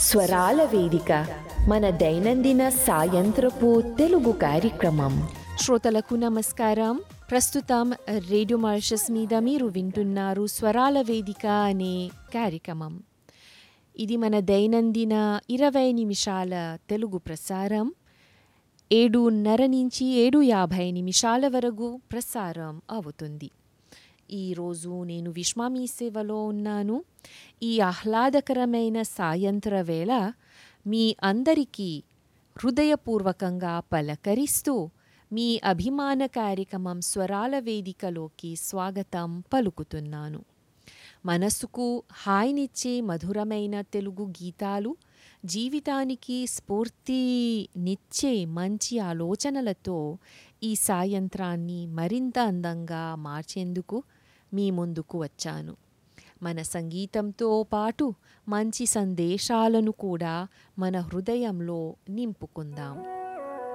స్వరాల వేదిక మన దైనందిన సాయంత్రపు తెలుగు కార్యక్రమం శ్రోతలకు నమస్కారం ప్రస్తుతం రేడియో మారిషస్ మీద మీరు వింటున్నారు స్వరాల వేదిక అనే కార్యక్రమం ఇది మన దైనందిన ఇరవై నిమిషాల తెలుగు ప్రసారం ఏడున్నర నుంచి ఏడు యాభై నిమిషాల వరకు ప్రసారం అవుతుంది ఈరోజు నేను విశ్వ మీ సేవలో ఉన్నాను ఈ ఆహ్లాదకరమైన సాయంత్ర వేళ మీ అందరికీ హృదయపూర్వకంగా పలకరిస్తూ మీ అభిమాన కార్యక్రమం స్వరాల వేదికలోకి స్వాగతం పలుకుతున్నాను మనసుకు హాయినిచ్చే మధురమైన తెలుగు గీతాలు జీవితానికి స్ఫూర్తినిచ్చే మంచి ఆలోచనలతో ఈ సాయంత్రాన్ని మరింత అందంగా మార్చేందుకు మీ ముందుకు వచ్చాను మన సంగీతంతో పాటు మంచి సందేశాలను కూడా మన హృదయంలో నింపుకుందాం